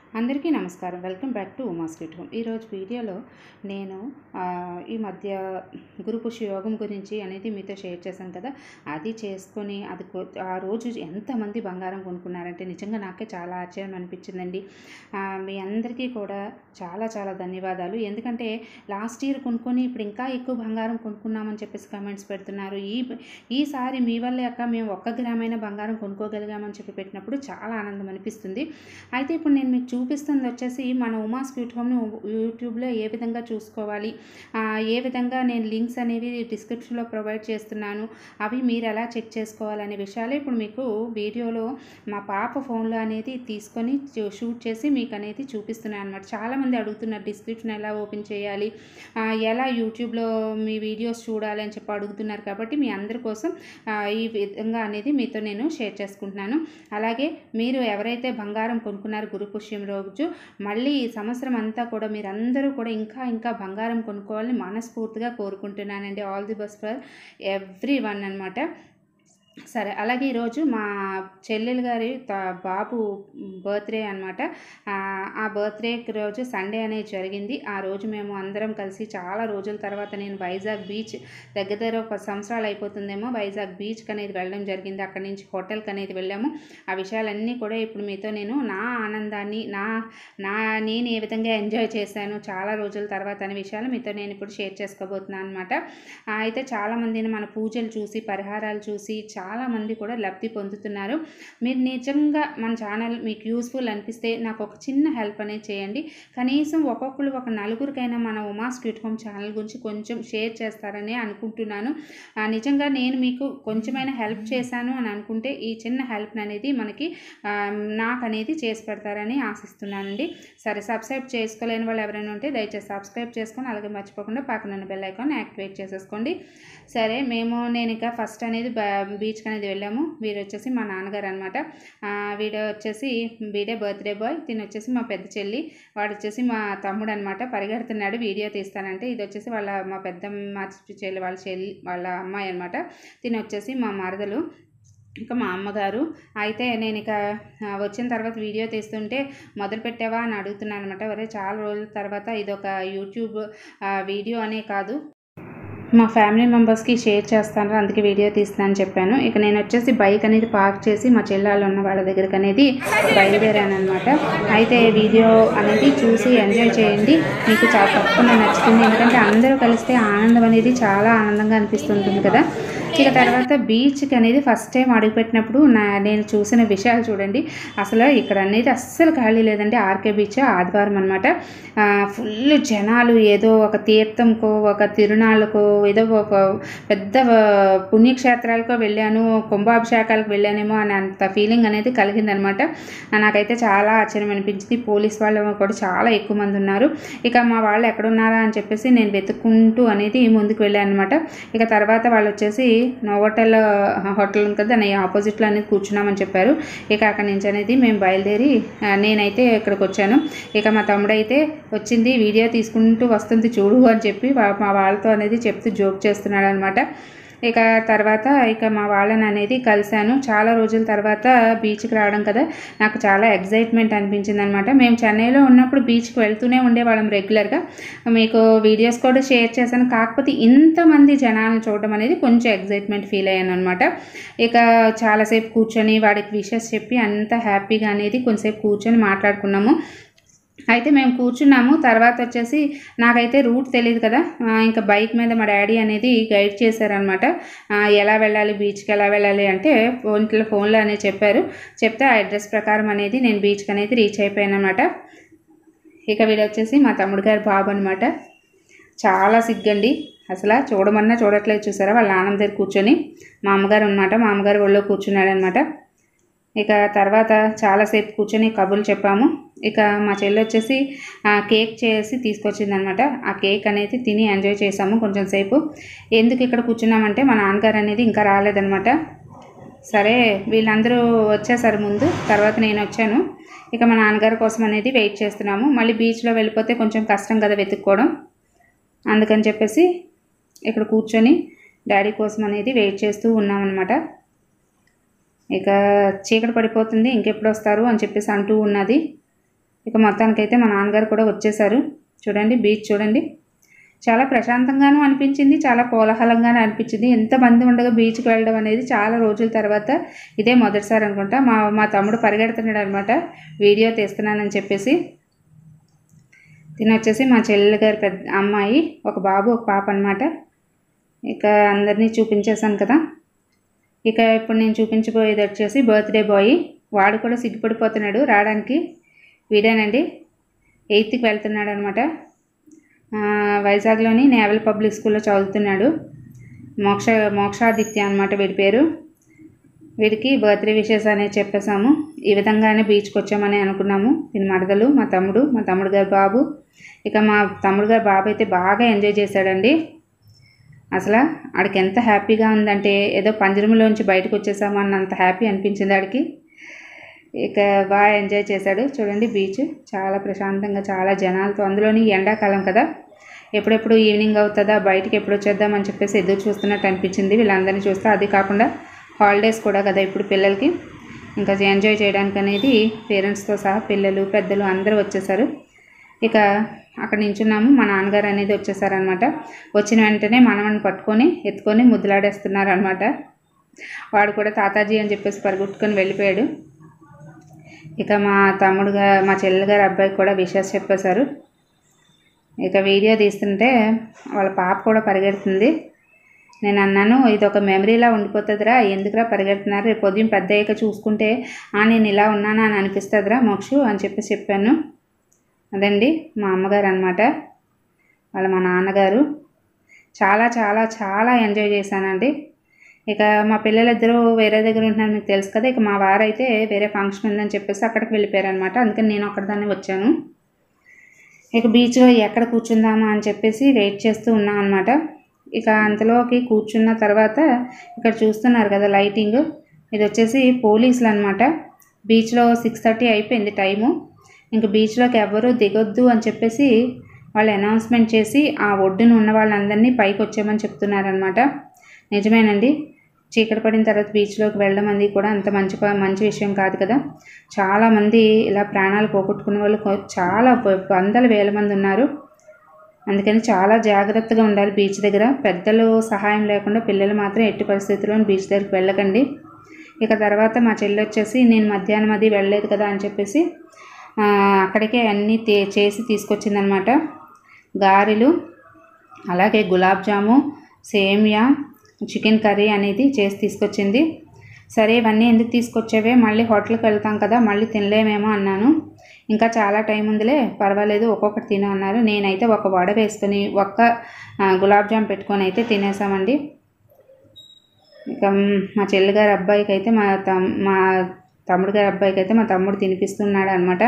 అందరికీ నమస్కారం welcome back to Uma sweet home ఈరోజు వీడియోలో నేను ఆ, ఈ మధ్య గురు పుష్య యోగం గురించి అనేది మీతో షేర్ చేశాను కదా అది చేసుకొని అది కొ- ఆ రోజు ఎంతమంది బంగారం కొనుక్కున్నారంటే నిజంగా నాకే చాలా ఆశ్చర్యం అనిపించిందండి ఆ, మీ అందరికీ కూడా చాలా చాలా ధన్యవాదాలు ఎందుకంటే లాస్ట్ ఇయర్ కొనుక్కొని ఇప్పుడు ఇంకా ఎక్కువ బంగారం కొనుక్కున్నామని చెప్పేసి కామెంట్స్ పెడుతున్నారు ఈ ఈసారి మీ వల్లే అక్క మేము ఒక్క గ్రామైన బంగారం కొనుక్కోగలిగామని చెప్పి పెట్టినప్పుడు చాలా ఆనందం అనిపిస్తుంది అయితే ఇప్పుడు నేను మీకు చూపిస్తుంది వచ్చేసి మన ఉమా స్వీట్ హోమ్ని యూట్యూబ్లో ఏ విధంగా చూసుకోవాలి ఆ, ఏ విధంగా నేను లింక్స్ అనేవి డిస్క్రిప్షన్లో ప్రొవైడ్ చేస్తున్నాను అవి మీరు ఎలా చెక్ చేసుకోవాలనే విషయాలు ఇప్పుడు మీకు వీడియోలో మా పాప ఫోన్లో అనేది తీసుకొని చూ- షూట్ చేసి మీకు అనేది చూపిస్తున్నాను అనమాట చాలామంది అడుగుతున్నారు డిస్క్రిప్షన్ ఎలా ఓపెన్ చేయాలి ఆ, ఎలా యూట్యూబ్లో మీ వీడియోస్ చూడాలి అని చెప్పి అడుగుతున్నారు కాబట్టి మీ అందరి కోసం ఆ, ఈ విధంగా అనేది మీతో నేను షేర్ చేసుకుంటున్నాను అలాగే మీరు ఎవరైతే బంగారం కొనుక్కున్నారో గురు పుష్యం రోజు మళ్ళీ ఈ సంవత్సరం అంతా కూడా మీరందరూ కూడా ఇంకా ఇంకా బంగారం కొనుక్కోవాలని మనస్ఫూర్తిగా కోరుకుంటున్నానండి all the best for everyone అనమాట సరే అలాగే ఈరోజు మా చెల్లెలు గారి త- బాబు బర్త్డే అనమాట ఆ బర్త్డే రోజు సండే అనేది జరిగింది ఆ రోజు మేము అందరం కలిసి చాలా రోజుల తర్వాత నేను వైజాగ్ బీచ్ దగ్గర దగ్గర ఒక సంవత్సరాలు అయిపోతుందేమో వైజాగ్ బీచ్కి అనేది వెళ్ళడం జరిగింది అక్కడి నుంచి హోటల్కి అనేది వెళ్ళాము ఆ విషయాలన్నీ కూడా ఇప్పుడు మీతో నేను నా ఆనందాన్ని నా నా నేను ఏ విధంగా ఎంజాయ్ చేశాను చాలా రోజుల తర్వాత అనే విషయాలు మీతో నేను ఇప్పుడు షేర్ చేసుకోబోతున్నాను అనమాట అయితే చాలామందిని మన పూజలు చూసి పరిహారాలు చూసి చాలామంది కూడా లబ్ధి పొందుతున్నారు మీరు నిజంగా మన ఛానల్ మీకు యూస్ఫుల్ అనిపిస్తే నాకు ఒక చిన్న హెల్ప్ అనేది చేయండి కనీసం ఒక్కొక్కరు ఒక నలుగురికైనా మన ఉమా స్వీట్ హోమ్ ఛానల్ గురించి కొంచెం షేర్ చేస్తారని అనుకుంటున్నాను ఆ, నిజంగా నేను మీకు కొంచెమైనా హెల్ప్ చేశాను అని అనుకుంటే ఈ చిన్న హెల్ప్ అనేది మనకి ఆ, నాకు అనేది చేసి పెడతారని ఆశిస్తున్నానండి సరే సబ్స్క్రైబ్ చేసుకోలేని వాళ్ళు ఎవరైనా ఉంటే దయచేసి సబ్స్క్రైబ్ చేసుకొని అలాగే మర్చిపోకుండా పక్కన ఉన్న బెల్ ఐకాన్ యాక్టివేట్ చేసేసుకోండి సరే మేము నేను ఇక ఫస్ట్ అనేది బీచ్కి అనేది వెళ్ళాము వీడు వచ్చేసి మా నాన్నగారు అనమాట వీడు వచ్చేసి వీడే బర్త్డే బాయ్ తిని వచ్చేసి మా పెద్ద చెల్లి వాడు వచ్చేసి మా తమ్ముడు అనమాట పరిగెడుతున్నాడు వీడియో తీస్తానంటే ఇది వచ్చేసి వాళ్ళ మా పెద్ద మా చెల్లి వాళ్ళ చెల్లి వాళ్ళ అమ్మాయి అనమాట తిని వచ్చేసి మా మరదలు ఇంకా మా అమ్మగారు అయితే నేను ఇక ఆ, వచ్చిన తర్వాత వీడియో తీస్తుంటే మొదలు పెట్టావా అని అడుగుతున్నాను అనమాట ఒరే చాలా రోజుల తర్వాత ఇది ఒక యూట్యూబ్ ఆ, వీడియో అనే కాదు మా ఫ్యామిలీ మెంబర్స్కి షేర్ చేస్తాను అందుకే వీడియో తీస్తానని చెప్పాను ఇక నేను వచ్చేసి బైక్ అనేది పార్క్ చేసి మా చెల్లెళ్ళు ఉన్న వాళ్ళ దగ్గరికి అనేది బయలుదేరాను అనమాట అయితే వీడియో అనేది చూసి ఎంజాయ్ చేయండి మీకు చాలా తప్పకుండా నచ్చుతుంది ఎందుకంటే అందరూ కలిస్తే ఆనందం అనేది చాలా ఆనందంగా అనిపిస్తుంటుంది కదా ఇక తర్వాత బీచ్కి అనేది ఫస్ట్ టైం అడుగుపెట్టినప్పుడు నా నేను చూసిన విషయాలు చూడండి అసలు ఇక్కడ అనేది అస్సలు ఖాళీ లేదండి ఆర్కే బీచ్ ఆదివారం అనమాట ఫుల్ జనాలు ఏదో ఒక తీర్థంకో ఒక తిరునాళ్ళకో ఏదో ఒక పెద్ద ఆ, పుణ్యక్షేత్రాలకో వెళ్ళాను కుంభాభిషేకాలకు వెళ్ళానేమో అని అంత ఫీలింగ్ అనేది కలిగిందనమాట నాకైతే చాలా ఆశ్చర్యం అనిపించింది పోలీస్ వాళ్ళు కూడా చాలా ఎక్కువ మంది ఉన్నారు ఇక మా వాళ్ళు ఎక్కడున్నారా అని చెప్పేసి నేను వెతుక్కుంటూ అనేది ముందుకు వెళ్ళాను అనమాట ఇక తర్వాత వాళ్ళు వచ్చేసి నోవోటల్ హోటల్ ఉంది కదా దాని ఆపోజిట్లో అనేది కూర్చున్నామని చెప్పారు ఇక అక్కడి నుంచి అనేది మేము బయలుదేరి ఆ, నేనైతే ఇక్కడికి వచ్చాను ఇక మా తమ్ముడు అయితే వచ్చింది వీడియో తీసుకుంటూ వస్తుంది చూడు అని చెప్పి వా- మా వాళ్ళతో అనేది చెప్తూ జోక్ చేస్తున్నాడు అనమాట ఇక తర్వాత ఇక మా వాళ్ళని అనేది కలిశాను చాలా రోజుల తర్వాత బీచ్కి రావడం కదా నాకు చాలా ఎగ్జైట్మెంట్ అనిపించింది అనమాట మేము చెన్నైలో ఉన్నప్పుడు బీచ్కి వెళ్తూనే ఉండేవాళ్ళం రెగ్యులర్గా మీకు వీడియోస్ కూడా షేర్ చేశాను కాకపోతే ఇంతమంది జనాలను చూడడం అనేది కొంచెం ఎగ్జైట్మెంట్ ఫీల్ అయ్యాను అనమాట ఇక చాలాసేపు కూర్చొని వాడికి విషెస్ చెప్పి అంత హ్యాపీగా అనేది కొంచెంసేపు కూర్చొని మాట్లాడుకున్నాము అయితే మేము కూర్చున్నాము తర్వాత వచ్చేసి నాకైతే రూట్ తెలియదు కదా ఆ, ఇంకా బైక్ మీద మా డాడీ అనేది గైడ్ చేశారనమాట ఎలా వెళ్ళాలి బీచ్కి ఎలా వెళ్ళాలి అంటే ఫోన్లో ఫోన్లో అనేది చెప్పారు చెప్తే ఆ అడ్రస్ ప్రకారం అనేది నేను బీచ్కి అనేది రీచ్ అయిపోయాను అనమాట ఇక వీడు వచ్చేసి మా తమ్ముడు గారి బాబు అనమాట చాలా సిగ్గండి అసలు చూడమన్నా చూడట్లేదు చూసారా వాళ్ళ నాన్నమ్మ దగ్గర కూర్చొని మా అమ్మగారు అనమాట మా అమ్మగారు ఒళ్ళో కూర్చున్నాడు అనమాట ఇక తర్వాత చాలాసేపు కూర్చొని కబుర్లు చెప్పాము ఇక మా చెల్లి వచ్చేసి ఆ, కేక్ చేసి తీసుకొచ్చింది అనమాట ఆ కేక్ అనేది తిని ఎంజాయ్ చేసాము కొంచెం సేపు ఎందుకు ఇక్కడ కూర్చున్నామంటే మా నాన్నగారు అనేది ఇంకా రాలేదనమాట సరే వీళ్ళందరూ వచ్చేసారు ముందు తర్వాత నేను వచ్చాను ఇక మా నాన్నగారి కోసం అనేది వెయిట్ చేస్తున్నాము మళ్ళీ బీచ్లో వెళ్ళిపోతే కొంచెం కష్టం కదా వెతుక్కోవడం అందుకని చెప్పేసి ఇక్కడ కూర్చొని డాడీ కోసం అనేది వెయిట్ చేస్తూ ఉన్నామన్నమాట ఇక చీకటి పడిపోతుంది ఇంకెప్పుడు వస్తారు అని చెప్పేసి అంటూ ఉన్నది ఇక మొత్తానికైతే మా నాన్నగారు కూడా వచ్చేసారు చూడండి బీచ్ చూడండి చాలా ప్రశాంతంగానూ అనిపించింది చాలా కోలాహలంగానూ అనిపించింది ఎంతమంది ఉండగా బీచ్కి వెళ్ళడం అనేది చాలా రోజుల తర్వాత ఇదే మొదటిసారి అనుకుంటా మా మా తమ్ముడు పరిగెడుతున్నాడు అనమాట వీడియో తీస్తున్నానని చెప్పేసి తిని వచ్చేసి మా చెల్లెలు గారి పెద్ద అమ్మాయి ఒక బాబు ఒక పాప అనమాట ఇక అందరినీ చూపించేశాను కదా ఇక ఇప్పుడు నేను చూపించబోయేది వచ్చేసి బర్త్డే బాయ్ వాడు కూడా సిగ్గుపడిపోతున్నాడు రావడానికి వీడేనండి ఎయిత్కి వెళ్తున్నాడు అనమాట వైజాగ్లోని నేవల్ పబ్లిక్ స్కూల్లో చదువుతున్నాడు మోక్ష మోక్షాదిత్య అనమాట వీడి పేరు వీడికి బర్త్డే విషెస్ అనేది చెప్పేశాము ఈ విధంగానే బీచ్కి వచ్చామని అనుకున్నాము దీని మరదలు మా తమ్ముడు మా తమ్ముడు గారి బాబు ఇక మా తమ్ముడు గారి బాబు అయితే బాగా ఎంజాయ్ చేశాడండి అసలు ఆడికి ఎంత హ్యాపీగా ఉందంటే ఏదో పంజరంలోంచి బయటకు వచ్చేసాము అన్నంత హ్యాపీ అనిపించింది ఆడికి ఇక బాగా ఎంజాయ్ చేశాడు చూడండి బీచ్ చాలా ప్రశాంతంగా చాలా జనాలతో అందులోని ఎండాకాలం కదా ఎప్పుడెప్పుడు ఈవినింగ్ అవుతుందా బయటికి ఎప్పుడు వచ్చేద్దామని చెప్పేసి ఎదురు చూస్తున్నట్టు అనిపించింది వీళ్ళందరినీ చూస్తే అది కాకుండా హాలిడేస్ కూడా కదా ఇప్పుడు పిల్లలకి ఇంకా ఎంజాయ్ చేయడానికి అనేది పేరెంట్స్తో సహా పిల్లలు పెద్దలు అందరూ వచ్చేసారు ఇక అక్కడ నించున్నాము మా నాన్నగారు అనేది వచ్చేసారనమాట వచ్చిన వెంటనే మనవని పట్టుకొని ఎత్తుకొని ముద్దులాడేస్తున్నారు అనమాట వాడు కూడా తాతాజీ అని చెప్పేసి పరుగుట్టుకొని వెళ్ళిపోయాడు ఇక మా తమ్ముడుగా మా చెల్లెగారు అబ్బాయికి కూడా విషయాలు చెప్పేశారు ఇక వీడియో తీస్తుంటే వాళ్ళ పాప కూడా పరిగెడుతుంది నేను అన్నాను ఇది ఒక మెమరీలా ఉండిపోతుందిరా ఎందుకురా పరిగెడుతున్నారు రేపు ఉదయం పెద్ద అయ్యాక చూసుకుంటే ఆ నేను ఇలా ఉన్నానా అని అనిపిస్తుందిరా మోక్షు అని చెప్పేసి చెప్పాను అదండి మా అమ్మగారు అనమాట వాళ్ళ మా నాన్నగారు చాలా చాలా చాలా ఎంజాయ్ చేశానండి ఇక మా పిల్లలిద్దరూ వేరే దగ్గర ఉంటున్నారు మీకు తెలుసు కదా ఇక మా వారైతే వేరే ఫంక్షన్ ఉందని చెప్పేసి అక్కడికి వెళ్ళిపోయారు అనమాట అందుకని నేను ఒక్కడిదాన్ని వచ్చాను ఇక బీచ్లో ఎక్కడ కూర్చుందామా అని చెప్పేసి వెయిట్ చేస్తూ ఉన్నాం అనమాట ఇక అంతలోకి కూర్చున్న తర్వాత ఇక్కడ చూస్తున్నారు కదా లైటింగ్ ఇది వచ్చేసి పోలీసులు అనమాట బీచ్లో సిక్స్ థర్టీ అయిపోయింది టైము ఇంక బీచ్లోకి ఎవరు దిగొద్దు అని చెప్పేసి వాళ్ళు అనౌన్స్మెంట్ చేసి ఆ ఒడ్డున ఉన్న వాళ్ళందరినీ పైకి వచ్చామని చెప్తున్నారనమాట నిజమేనండి చీకటి పడిన తర్వాత బీచ్లోకి వెళ్ళడం అనేది కూడా అంత మంచి ప- మంచి విషయం కాదు కదా చాలామంది ఇలా ప్రాణాలు పోగొట్టుకునే వాళ్ళు కొ- చాలా ప- వందల వేల మంది ఉన్నారు అందుకని చాలా జాగ్రత్తగా ఉండాలి బీచ్ దగ్గర పెద్దలు సహాయం లేకుండా పిల్లలు మాత్రం ఎట్టి పరిస్థితుల్లో బీచ్ దగ్గరికి వెళ్ళకండి ఇక తర్వాత మా చెల్లి వచ్చేసి నేను మధ్యాహ్నం అది వెళ్ళలేదు కదా అని చెప్పేసి ఆ, అక్కడికే అన్నీ తే చేసి తీసుకొచ్చిందనమాట గారెలు అలాగే గులాబ్ జాము సేమియా చికెన్ కర్రీ అనేది చేసి తీసుకొచ్చింది సరే ఇవన్నీ ఎందుకు తీసుకొచ్చేవే మళ్ళీ హోటల్కి వెళ్తాం కదా మళ్ళీ తినలేమేమో అన్నాను ఇంకా చాలా టైం ఉందిలే పర్వాలేదు ఒక్కొక్కటి తిను అన్నారు నేనైతే ఒక వడ వేసుకొని ఒక్క ఆ, గులాబ్ జామ్ పెట్టుకొని అయితే తినేసామండి ఇక మ్, మా చెల్లిగారి అబ్బాయికి అయితే మా తమ్ మా తమ్ముడు గారి అబ్బాయికి అయితే మా తమ్ముడు తినిపిస్తున్నాడు అనమాట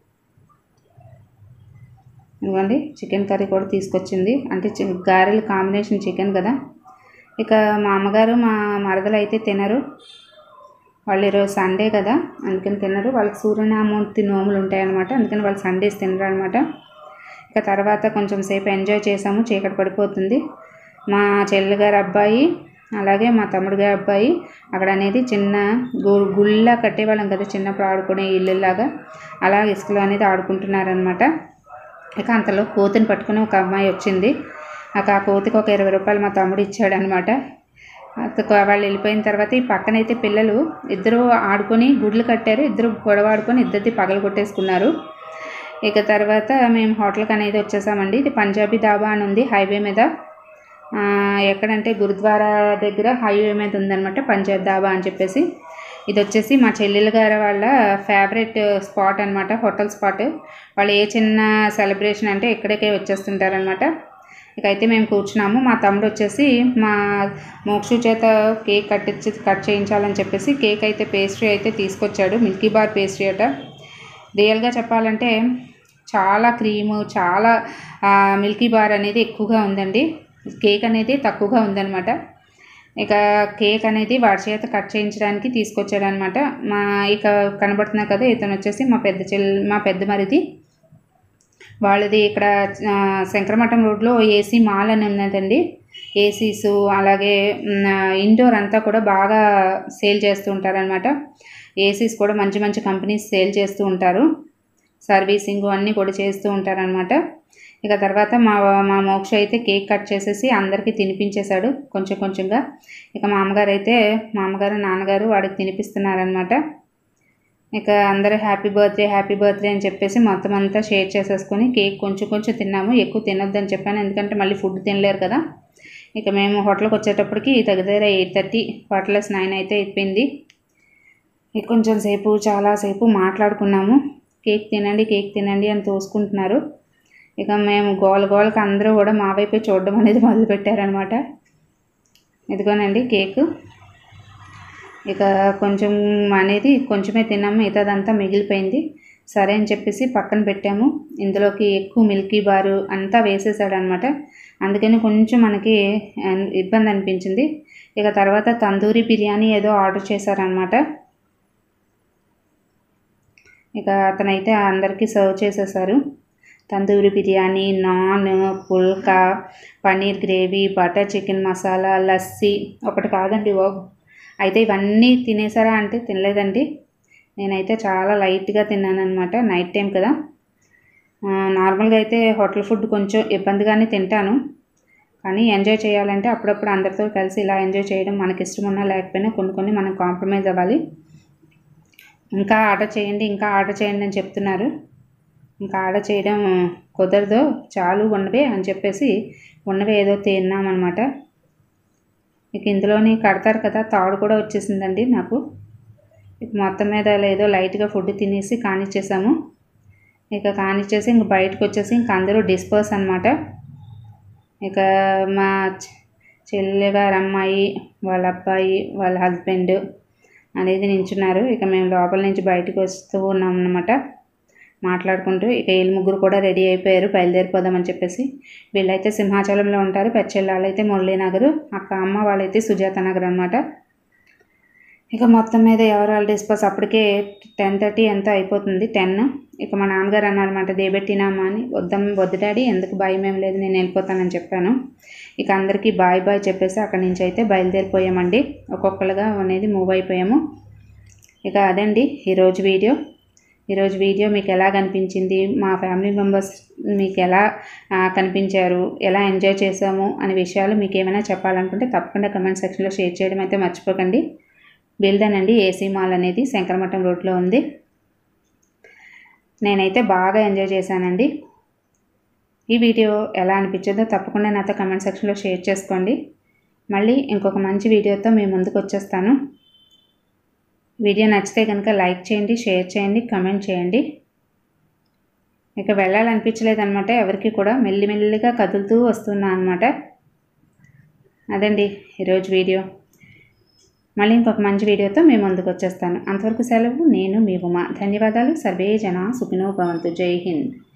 ఇదిగోండి చికెన్ కర్రీ కూడా తీసుకొచ్చింది అంటే చి- గారెలు కాంబినేషన్ చికెన్ కదా ఇక మా అమ్మగారు మా మరదలు అయితే తినరు వాళ్ళు ఈరోజు సండే కదా అందుకని తినరు వాళ్ళకి సూర్యనామూర్తి నోములు ఉంటాయన్నమాట అందుకని వాళ్ళు సండేస్ తినరు అనమాట ఇక తర్వాత కొంచెం సేపు ఎంజాయ్ చేసాము చీకటి పడిపోతుంది మా చెల్లి గారి అబ్బాయి అలాగే మా తమ్ముడు గారి అబ్బాయి అక్కడ అనేది చిన్న గు గుళ్ళ కట్టేవాళ్ళం కదా చిన్నప్పుడు ఆడుకునే ఇల్లులాగా అలా ఇసుకలో అనేది ఆడుకుంటున్నారనమాట ఇక అంతలో కోతిని పట్టుకుని ఒక అమ్మాయి వచ్చింది నాకు ఆ కోతికి ఒక ఇరవై రూపాయలు మా తమ్ముడు ఇచ్చాడనమాట అతకు వాళ్ళు వెళ్ళిపోయిన తర్వాత ఈ పక్కనైతే పిల్లలు ఇద్దరు ఆడుకొని గుడ్లు కట్టారు ఇద్దరు గొడవ ఆడుకొని ఇద్దరిది పగలు కొట్టేసుకున్నారు ఇక తర్వాత మేము హోటల్కి అనేది వచ్చేసామండి ఇది పంజాబీ దాబా అని ఉంది హైవే మీద ఆ, ఎక్కడంటే గురుద్వారా దగ్గర హైవే మీద ఉందన్నమాట పంజాబ్ దాబా అని చెప్పేసి ఇది వచ్చేసి మా చెల్లెలు గారి వాళ్ళ ఫేవరెట్ స్పాట్ అనమాట హోటల్ స్పాట్ వాళ్ళు ఏ చిన్న సెలబ్రేషన్ అంటే ఇక్కడికే వచ్చేస్తుంటారనమాట ఇక అయితే మేము కూర్చున్నాము మా తమ్ముడు వచ్చేసి మా మోక్షు చేత కేక్ కట్టించి కట్ చేయించాలని చెప్పేసి కేక్ అయితే పేస్ట్రీ అయితే తీసుకొచ్చాడు మిల్కీ బార్ పేస్ట్రీ అట రియల్గా చెప్పాలంటే చాలా క్రీము చాలా ఆ, మిల్కీ బార్ అనేది ఎక్కువగా ఉందండి కేక్ అనేది తక్కువగా ఉందన్నమాట ఇక కేక్ అనేది వాడి చేత కట్ చేయించడానికి తీసుకొచ్చాడనమాట మా ఇక కనబడుతున్నా కదా ఇతను వచ్చేసి మా పెద్ద చెల్ మా పెద్ద మరిది వాళ్ళది ఇక్కడ ఆ, శంకరమఠం రోడ్లో ఏసీ మాల్ అని ఉన్నదండి ఏసీస్ అలాగే మ్, ఇండోర్ అంతా కూడా బాగా సేల్ చేస్తూ ఉంటారనమాట ఏసీస్ కూడా మంచి మంచి కంపెనీస్ సేల్ చేస్తూ ఉంటారు సర్వీసింగ్ అన్నీ కూడా చేస్తూ ఉంటారనమాట ఇక తర్వాత మా మా మోక్ష అయితే కేక్ కట్ చేసేసి అందరికీ తినిపించేశాడు కొంచెం కొంచెంగా ఇక మా అమ్మగారు అయితే మా అమ్మగారు నాన్నగారు వాడికి తినిపిస్తున్నారనమాట ఇక అందరూ హ్యాపీ బర్త్డే హ్యాపీ బర్త్డే అని చెప్పేసి మొత్తం అంతా షేర్ చేసేసుకొని కేక్ కొంచెం కొంచెం తిన్నాము ఎక్కువ తినొద్దని చెప్పాను ఎందుకంటే మళ్ళీ ఫుడ్ తినలేరు కదా ఇక మేము హోటల్కి వచ్చేటప్పటికి దగ్గర ఎయిట్ థర్టీ హోటల్స్ నైన్ అయితే అయిపోయింది ఇక కొంచెం సేపు చాలాసేపు మాట్లాడుకున్నాము కేక్ తినండి కేక్ తినండి అని తోసుకుంటున్నారు ఇక మేము గోల గోలకి అందరూ కూడా మా వైపే చూడడం అనేది మొదలుపెట్టారనమాట ఇదిగోనండి కేక్ ఇక కొంచెం అనేది కొంచెమే తిన్నాము మిగతాదంతా మిగిలిపోయింది సరే అని చెప్పేసి పక్కన పెట్టాము ఇందులోకి ఎక్కువ మిల్కీ బారు అంతా వేసేసాడు అనమాట అందుకని కొంచెం మనకి ఆ, ఇబ్బంది అనిపించింది ఇక తర్వాత తందూరి బిర్యానీ ఏదో ఆర్డర్ చేశారనమాట ఇక అతనైతే అందరికీ సర్వ్ చేసేసారు tandoori biryani naan phulka paneer gravy butter chicken masala lassi ఒకటి కాదండి బాబు అయితే ఇవన్నీ తినేసారా అంటే తినలేదండి నేనైతే చాలా లైట్గా తిన్నాను అనమాట నైట్ టైం కదా ఆ, నార్మల్గా అయితే హోటల్ ఫుడ్ కొంచెం ఇబ్బందిగానే తింటాను కానీ ఎంజాయ్ చేయాలంటే అప్పుడప్పుడు అందరితో కలిసి ఇలా ఎంజాయ్ చేయడం మనకి ఇష్టం ఉన్నా లేకపోయినా కొన్ని కొన్ని మనం కాంప్రమైజ్ అవ్వాలి ఇంకా ఆర్డర్ చేయండి ఇంకా ఆర్డర్ చేయండి అని చెప్తున్నారు ఇంకా ఆర్డర్ చేయడం కుదరదు చాలు ఉన్నవే అని చెప్పేసి ఉన్నవే ఏదో తిన్నామన్నమాట ఇక ఇందులోని కడతారు కదా తాడు కూడా వచ్చేసిందండి నాకు ఇక మొత్తం మీద ఏదో లైట్గా ఫుడ్ తినేసి కానిచ్చేసాము ఇక కానిచ్చేసి ఇంక బయటకు వచ్చేసి ఇంక అందరూ డిస్పర్స్ అనమాట ఇక మా చె- చెల్లె గారు అమ్మాయి వాళ్ళ అబ్బాయి వాళ్ళ హస్బెండ్ అనేది నించున్నారు ఇక మేము లోపల నుంచి బయటకు వస్తూ ఉన్నాం అన్నమాట మాట్లాడుకుంటూ ఇక వీళ్ళు ముగ్గురు కూడా రెడీ అయిపోయారు బయలుదేరిపోదామని చెప్పేసి వీళ్ళైతే సింహాచలంలో ఉంటారు పెచ్చెళ్ళ వాళ్ళైతే మురళీనగర్ అక్క అమ్మ వాళ్ళైతే సుజాత నగర్ అనమాట ఇక మొత్తం మీద ఎవరు వాళ్ళు డిస్పస్ అప్పటికే టెన్ థర్టీ ఎంత అయిపోతుంది టెన్ ఇక మా నాన్నగారు అన్నారన్నమాట దేబెట్టినామా అని వద్దాం వద్దు డాడీ ఎందుకు భయం ఏం లేదు నేను వెళ్ళిపోతానని చెప్పాను ఇక అందరికీ బాయ్ బాయ్ చెప్పేసి అక్కడి నుంచి అయితే బయలుదేరిపోయామండి ఒక్కొక్కరుగా అనేది మూవ్ అయిపోయాము ఇక అదండి ఈరోజు వీడియో ఈరోజు వీడియో మీకు ఎలా కనిపించింది మా ఫ్యామిలీ మెంబర్స్ మీకు ఎలా ఆ, కనిపించారు ఎలా ఎంజాయ్ చేసాము అనే విషయాలు మీకు ఏమైనా చెప్పాలనుకుంటే తప్పకుండా కమెంట్ సెక్షన్లో షేర్ చేయడం అయితే మర్చిపోకండి బిల్దనండి ఏసీ మాల్ అనేది శంకరమఠం రోడ్లో ఉంది నేనైతే బాగా ఎంజాయ్ చేశానండి ఈ వీడియో ఎలా అనిపించిందో తప్పకుండా నాతో కమెంట్ సెక్షన్లో షేర్ చేసుకోండి మళ్ళీ ఇంకొక మంచి వీడియోతో మీ ముందుకు వచ్చేస్తాను వీడియో నచ్చితే కనుక లైక్ చేయండి షేర్ చేయండి కమెంట్ చేయండి ఇక వెళ్ళాలనిపించలేదన్నమాట ఎవరికి కూడా మెల్లిమెల్లిగా కదులుతూ వస్తున్నా అనమాట అదండి ఈరోజు వీడియో మళ్ళీ ఇంకొక మంచి వీడియోతో మీ ముందుకు వచ్చేస్తాను అంతవరకు సెలవు నేను మీ ఉమా ధన్యవాదాలు సర్వే జన సుఖినో భవంతు జై హింద్